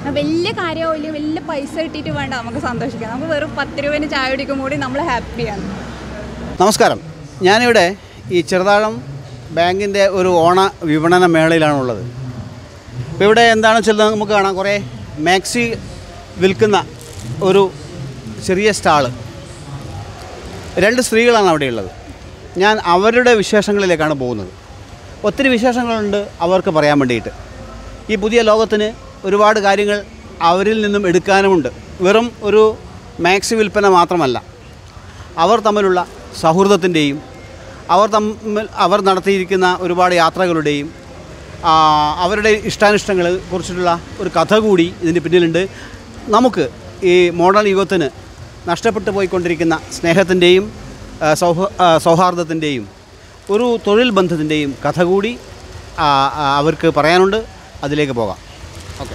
ആ വലിയ കാര്യമോ ഇല്ല വലിയ പൈസ കിട്ടിയിട്ട് വേണ്ട നമുക്ക് സന്തോഷിക്കാം നമുക്ക് വെറും പത്ത് രൂപേന് ചായ കുടിക്കും കൂടി നമ്മൾ ഹാപ്പിയാണ് നമസ്കാരം ഞാനിവിടെ ഈ ചെറുതാഴം ബാങ്കിൻ്റെ ഒരു ഓണ വിപണന മേളയിലാണുള്ളത് ഇപ്പോൾ ഇവിടെ എന്താണെന്ന് വെച്ചാൽ നമുക്ക് കാണാം കുറേ മാക്സി വിൽക്കുന്ന ഒരു ചെറിയ സ്റ്റാള് രണ്ട് സ്ത്രീകളാണ് അവിടെയുള്ളത് ഞാൻ അവരുടെ വിശേഷങ്ങളിലേക്കാണ് പോകുന്നത് ഒത്തിരി വിശേഷങ്ങളുണ്ട് അവർക്ക് പറയാൻ വേണ്ടിയിട്ട് ഈ പുതിയ ലോകത്തിന് ഒരുപാട് കാര്യങ്ങൾ അവരിൽ നിന്നും എടുക്കാനുമുണ്ട് വെറും ഒരു മാക്സി വിൽപ്പന മാത്രമല്ല അവർ തമ്മിലുള്ള സൗഹൃദത്തിൻ്റെയും അവർ തമ്മിൽ അവർ നടത്തിയിരിക്കുന്ന ഒരുപാട് യാത്രകളുടെയും ആ, അവരുടെ ഇഷ്ടാനിഷ്ടങ്ങളെ കുറിച്ചിട്ടുള്ള ഒരു കഥ കൂടി ഇതിന് പിന്നിലുണ്ട് നമുക്ക് ഈ മോഡേൺ യുഗത്തിന് നഷ്ടപ്പെട്ടു പോയിക്കൊണ്ടിരിക്കുന്ന സ്നേഹത്തിൻ്റെയും ആ, സൗഹ ആ, സൗഹാർദ്ദത്തിൻ്റെയും ഒരു തൊഴിൽ ബന്ധത്തിൻ്റെയും കഥ കൂടി ആ, ആ, അവർക്ക് പറയാനുണ്ട് അതിലേക്ക് പോകാം ഓക്കെ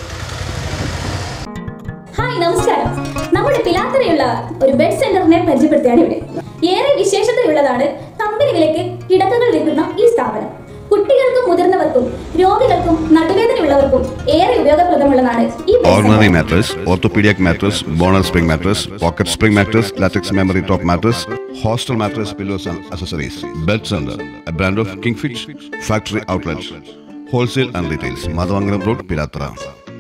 ഹായ് നമസ്കാരം നമ്മുടെ പിലാത്തറയുള്ള ഒരു ബെഡ് സെന്ററിനെ പരിചയപ്പെടുത്തിയാണ് ഇവിടെ ഏറെ വിശേഷതയുള്ളതാണ് കമ്പനി വിലയ്ക്ക് കിടക്കകൾ വിൽക്കുന്ന ഈ സ്ഥാപനം കുട്ടികൾക്കും മുതിർന്നവർക്കും രോഗികൾക്കും നടുവേദനയുള്ളവർക്കും ഏറെ ഉപയോഗപ്രദമുള്ളതാണ് ഈ bed center. Ordinary mattress, orthopedic mattress, bonus spring mattress, pocket spring mattress, latex memory top mattress, hostel mattress, pillows and accessories. Bed Center, a brand of Kingfish Factory Outlet. Wholesale and retails. Madhavangaram Road, Pilatra.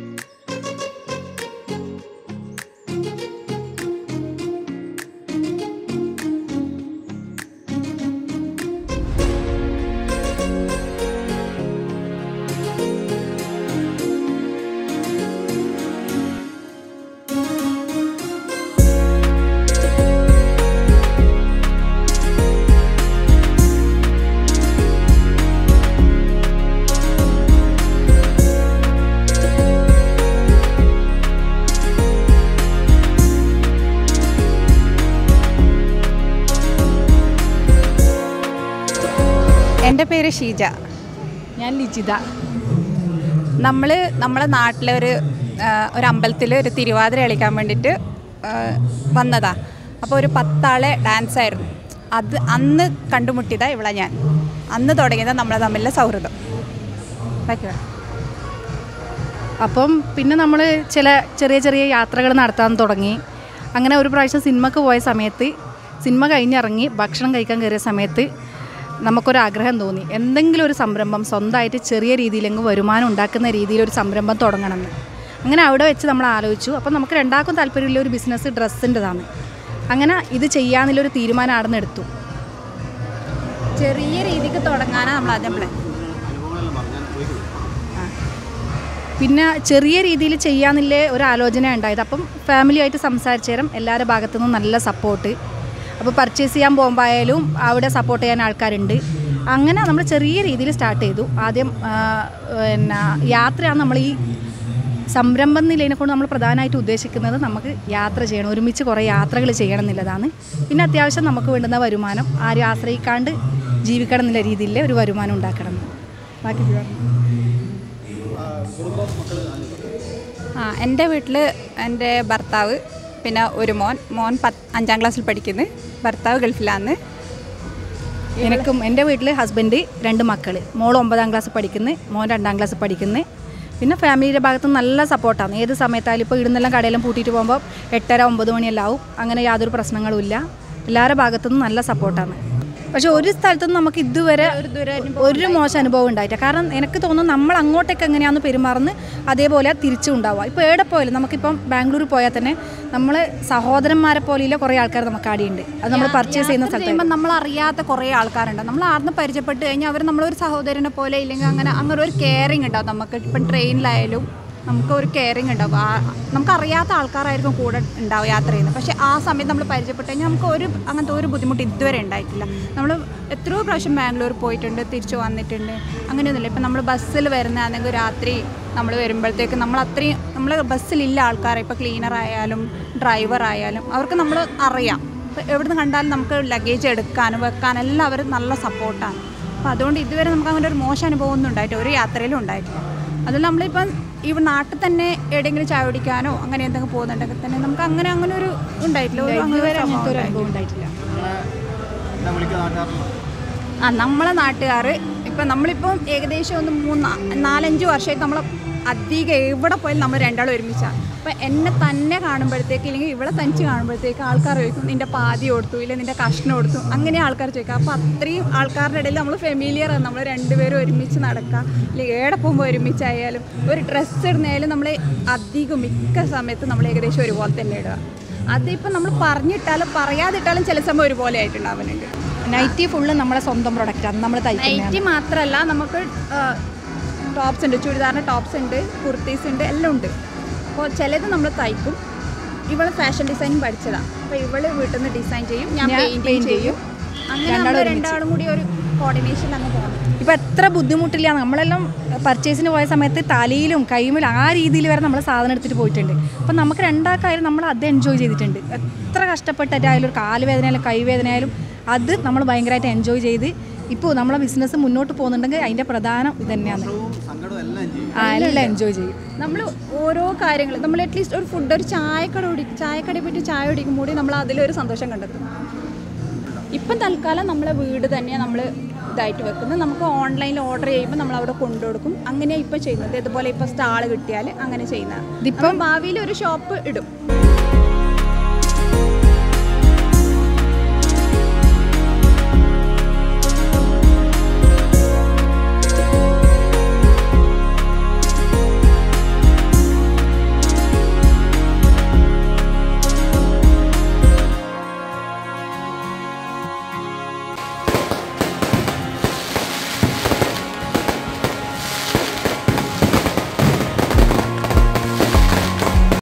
എൻ്റെ പേര് ഷീജ ഞാൻ ലിജിത നമ്മൾ നമ്മളെ നാട്ടിലെ ഒരു ആ, ഒരു അമ്പലത്തിൽ ഒരു തിരുവാതിര കളിക്കാൻ വേണ്ടിയിട്ട് ആ, വന്നതാ അപ്പോൾ ഒരു പത്താളെ ഡാൻസ് ആയിരുന്നു അത് അന്ന് കണ്ടുമുട്ടിയതാ ഇവിടെ ഞാൻ അന്ന് തുടങ്ങിയതാ നമ്മളെ തമ്മിലുള്ള സൗഹൃദം ബാക്കി പറ. അപ്പം പിന്നെ നമ്മൾ ചില ചെറിയ ചെറിയ യാത്രകൾ നടത്താൻ തുടങ്ങി അങ്ങനെ ഒരു പ്രാവശ്യം സിനിമക്ക് പോയ സമയത്ത് സിനിമ കഴിഞ്ഞിറങ്ങി ഭക്ഷണം കഴിക്കാൻ കയറിയ സമയത്ത് നമുക്കൊരാഗ്രഹം തോന്നി എന്തെങ്കിലും ഒരു സംരംഭം സ്വന്തമായിട്ട് ചെറിയ രീതിയിലെങ്കിലും വരുമാനം ഉണ്ടാക്കുന്ന രീതിയിൽ ഒരു സംരംഭം തുടങ്ങണമെന്ന് അങ്ങനെ അവിടെ വെച്ച് നമ്മൾ ആലോചിച്ചു അപ്പം നമുക്ക് രണ്ടാൾക്കും താല്പര്യമുള്ള ഒരു ബിസിനസ് ഡ്രസ്സിൻ്റെതാണ് അങ്ങനെ ഇത് ചെയ്യാന്നുള്ളൊരു തീരുമാനം അവിടെ നിന്ന് എടുത്തു ചെറിയ രീതിക്ക് തുടങ്ങാനാണ് നമ്മൾ ആദ്യം പ്ലാൻ പിന്നെ ചെറിയ രീതിയിൽ ചെയ്യാന്നില്ല ഒരു ആലോചന ഉണ്ടായത് അപ്പം ഫാമിലിയായിട്ട് സംസാരിച്ച നേരം എല്ലാവരുടെ ഭാഗത്തു നിന്നും നല്ല സപ്പോർട്ട് അപ്പോൾ പർച്ചേസ് ചെയ്യാൻ പോകുമ്പോൾ ആയാലും അവിടെ സപ്പോർട്ട് ചെയ്യാൻ ആൾക്കാരുണ്ട് അങ്ങനെ നമ്മൾ ചെറിയ രീതിയിൽ സ്റ്റാർട്ട് ചെയ്തു ആദ്യം ആ, പിന്നെ യാത്രയാണ് നമ്മൾ ഈ സംരംഭം നിലയിനെ കൊണ്ട് നമ്മൾ പ്രധാനമായിട്ട് ഉദ്ദേശിക്കുന്നത് നമുക്ക് യാത്ര ചെയ്യണം ഒരുമിച്ച് കുറേ യാത്രകൾ ചെയ്യണം എന്നുള്ളതാണ് പിന്നെ അത്യാവശ്യം നമുക്ക് വേണ്ടുന്ന വരുമാനം ആരും ആശ്രയിക്കാണ്ട് ജീവിക്കണം എന്നുള്ള രീതിയിൽ ഒരു വരുമാനം ഉണ്ടാക്കണം എന്ന്. ബാക്കി ഇത് പറഞ്ഞു. ആ എൻ്റെ വീട്ടിൽ എൻ്റെ ഭർത്താവ് പിന്നെ ഒരു മോൻ മോൻ പത്ത് അഞ്ചാം ക്ലാസ്സിൽ പഠിക്കുന്നു ഭർത്താവ് ഗൾഫിലാണ് എനിക്കും എൻ്റെ വീട്ടിൽ ഹസ്ബൻഡ് രണ്ട് മക്കൾ മോൾ ഒമ്പതാം ക്ലാസ് പഠിക്കുന്നു മോൻ രണ്ടാം ക്ലാസ് പഠിക്കുന്നു പിന്നെ ഫാമിലിയുടെ ഭാഗത്ത് നിന്ന് നല്ല സപ്പോർട്ടാണ് ഏത് സമയത്തായാലും ഇപ്പോൾ ഇടുന്നെല്ലാം കടയെല്ലാം പൂട്ടിയിട്ട് പോകുമ്പോൾ എട്ടര ഒമ്പത് മണിയെല്ലാം ആവും അങ്ങനെ യാതൊരു പ്രശ്നങ്ങളും ഇല്ല എല്ലാവരുടെ ഭാഗത്തു നിന്നും നല്ല സപ്പോർട്ടാണ് പക്ഷെ ഒരു സ്ഥലത്തുനിന്ന് നമുക്ക് ഇതുവരെ ഒരു മോശം അനുഭവം ഉണ്ടായിട്ടില്ല കാരണം എനിക്ക് തോന്നുന്നു നമ്മൾ അങ്ങോട്ടേക്ക് എങ്ങനെയാണെന്ന് പെരുമാറുന്നത് അതേപോലെ തിരിച്ചും ഉണ്ടാവുക ഇപ്പോൾ എവിടെ പോയാലും നമുക്കിപ്പം ബാംഗ്ലൂർ പോയാൽ തന്നെ നമ്മൾ സഹോദരന്മാരെ പോലെയുള്ള കുറേ ആൾക്കാർ നമുക്ക് ആടിയുണ്ട് അത് നമ്മൾ പർച്ചേസ് ചെയ്യുന്ന യാത്ര സ്ഥലത്ത് ചെയ്യുമ്പോൾ നമ്മൾ അറിയാത്ത കുറേ ആൾക്കാരുണ്ട് നമ്മൾ ആർന്ന് പരിചയപ്പെട്ട് കഴിഞ്ഞാൽ അവർ നമ്മളൊരു സഹോദരനെ പോലെ ഇല്ലെങ്കിൽ അങ്ങനെ അങ്ങനെ ഒരു കെയറിങ് ഉണ്ടാവും നമുക്ക് ഇപ്പം ട്രെയിനിലായാലും നമുക്ക് ഒരു കെയറിങ് ഉണ്ടാവും ആ- നമുക്കറിയാത്ത ആൾക്കാരായിരിക്കും കൂടെ ഉണ്ടാവും യാത്ര ചെയ്യുന്നത് പക്ഷേ ആ സമയത്ത് നമ്മൾ പരിചയപ്പെട്ട് കഴിഞ്ഞാൽ നമുക്ക് ഒരു അങ്ങനത്തെ ഒരു ബുദ്ധിമുട്ട് ഇതുവരെ ഉണ്ടായിട്ടില്ല നമ്മൾ എത്രയോ പ്രാവശ്യം ബാംഗ്ലൂർ പോയിട്ടുണ്ട് തിരിച്ചു വന്നിട്ടുണ്ട് അങ്ങനെയൊന്നുമില്ല ഇപ്പം നമ്മൾ ബസ്സിൽ വരുന്നതാണെങ്കിൽ രാത്രി നമ്മൾ വരുമ്പോഴത്തേക്ക് നമ്മൾ അത്രയും നമ്മൾ ബസ്സിലില്ല ആൾക്കാരെ ഇപ്പോൾ ക്ലീനർ ആയാലും ഡ്രൈവർ ആയാലും അവർക്ക് നമ്മൾ അറിയാം ഇപ്പോൾ എവിടുന്ന് കണ്ടാലും നമുക്ക് ലഗേജ് എടുക്കാനും വെക്കാനും എല്ലാം അവർ നല്ല സപ്പോർട്ടാണ് അപ്പോൾ അതുകൊണ്ട് ഇതുവരെ നമുക്ക് അങ്ങനെ ഒരു മോശം അനുഭവം ഒന്നും ഉണ്ടായിട്ടില്ല ഒരു യാത്രയിലും ഉണ്ടായിട്ടില്ല അതിൽ നമ്മളിപ്പം ഈ നാട്ടിൽ തന്നെ എവിടെയെങ്കിലും ചായ കുടിക്കാനോ അങ്ങനെ എന്തെങ്കിലും പോകുന്നുണ്ടെങ്കിൽ തന്നെ നമുക്ക് അങ്ങനെ അങ്ങനെ ഒരു ഉണ്ടായിട്ടില്ല ഒരു അങ്ങനെ ഒരു ഇതുവരെ സംഭവം അങ്ങനത്തെ ഒരു ഉണ്ടായിട്ടില്ല. അനുഭവം ഉണ്ടായിട്ടില്ല ആ നമ്മളെ നാട്ടുകാർ ഇപ്പം നമ്മളിപ്പം ഏകദേശം ഒന്ന് മൂന്ന് നാലഞ്ച് വർഷമായിട്ട് നമ്മൾ അധികം എവിടെ പോയാലും നമ്മൾ രണ്ടാളും ഒരുമിച്ചാണ് അപ്പം എന്നെ തന്നെ കാണുമ്പോഴത്തേക്ക് ഇല്ലെങ്കിൽ ഇവിടെ തനിച്ച് കാണുമ്പോഴത്തേക്ക് ആൾക്കാർ ചോദിക്കും നിൻ്റെ പാതി കൊടുത്തു ഇല്ല നിൻ്റെ കഷ്ണം കൊടുത്തു അങ്ങനെ ആൾക്കാർ ചോദിക്കുക അപ്പോൾ അത്രയും ആൾക്കാരുടെ ഇടയിൽ നമ്മൾ ഫെമിലിയർ ആണ് നമ്മൾ രണ്ടുപേരും ഒരുമിച്ച് നടക്കുക അല്ലെങ്കിൽ ഏടെ പോകുമ്പോൾ ഒരുമിച്ചായാലും ഒരു ഡ്രസ്സ് ഇടുന്നതായാലും നമ്മൾ അധികം മിക്ക സമയത്ത് നമ്മൾ ഏകദേശം ഒരുപോലെ തന്നെ ഇടുക അതിപ്പോൾ നമ്മൾ പറഞ്ഞിട്ടാലും പറയാതിട്ടാലും ചില സമയം ഒരുപോലെ ആയിട്ടുണ്ടാവുന്നുണ്ട് നൈറ്റി ഫുള്ള് നമ്മളെ സ്വന്തം പ്രൊഡക്റ്റാണ് നമ്മൾ തയ്ക്കുന്നത് നൈറ്റി മാത്രമല്ല നമുക്ക് ടോപ്സ് ഉണ്ട് ചുരിദാറിൻ്റെ ടോപ്സ് ഉണ്ട് കുർത്തീസ് ഉണ്ട് എല്ലാം ഉണ്ട് അപ്പോൾ ചിലത് നമ്മൾ തയ്ക്കും ഇവള് ഫാഷൻ ഡിസൈനിങ് പഠിച്ചതാണ് അപ്പോൾ ഇവള് വീട്ടിൽ നിന്ന് ഡിസൈൻ ചെയ്യും ഞാൻ ഞാൻ പെയിൻറ്റിങ് paint ചെയ്യും അങ്ങനെ രണ്ടാളും നമ്മൾ ഒരുമിച്ച്. രണ്ടാളും കൂടി ഒരു കോർഡിനേഷനിൽ അങ്ങ് പോകണം ഇപ്പം എത്ര ബുദ്ധിമുട്ടില്ല നമ്മളെല്ലാം പർച്ചേസിന് പോയ സമയത്ത് തലയിലും കൈമിലും ആ രീതിയിൽ വരെ നമ്മൾ സാധനം എടുത്തിട്ട് പോയിട്ടുണ്ട് അപ്പം നമുക്ക് രണ്ടാൾക്കായാലും നമ്മൾ അത് എൻജോയ് ചെയ്തിട്ടുണ്ട് എത്ര കഷ്ടപ്പെട്ടിട്ടായാലും ഒരു കാലുവേദനയായാലും കൈവേദനയായാലും അത് നമ്മൾ ഭയങ്കരമായിട്ട് എൻജോയ് ചെയ്ത് ഇപ്പോൾ നമ്മളെ ബിസിനസ് മുന്നോട്ട് പോകുന്നുണ്ടെങ്കിൽ അതിൻ്റെ പ്രധാനം ഇത് തന്നെയാണ് ആ എല്ലാം എൻജോയ് ചെയ്യും നമ്മൾ ഓരോ കാര്യങ്ങൾ നമ്മൾ അറ്റ്ലീസ്റ്റ് ഒരു ഫുഡ് ഒരു ചായക്കട കുടി ചായക്കടയിൽ പോയിട്ട് ചായ കുടിക്കുമ്പോൾ നമ്മൾ അതിലൊരു സന്തോഷം കണ്ടെത്തും ഇപ്പം തൽക്കാലം നമ്മളെ വീട് തന്നെയാണ് നമ്മൾ ഇതായിട്ട് വെക്കുന്നത് നമുക്ക് ഓൺലൈനിൽ ഓർഡർ ചെയ്യുമ്പോൾ നമ്മൾ അവിടെ കൊണ്ടുകൊടുക്കും അങ്ങനെയാണ് ഇപ്പോൾ ചെയ്യുന്നത് ഇതുപോലെ ഇപ്പോൾ സ്റ്റാൾ കിട്ടിയാൽ അങ്ങനെ ചെയ്യുന്നത് ഇതിപ്പം ഭാവിയിൽ ഒരു ഷോപ്പ് ഇടും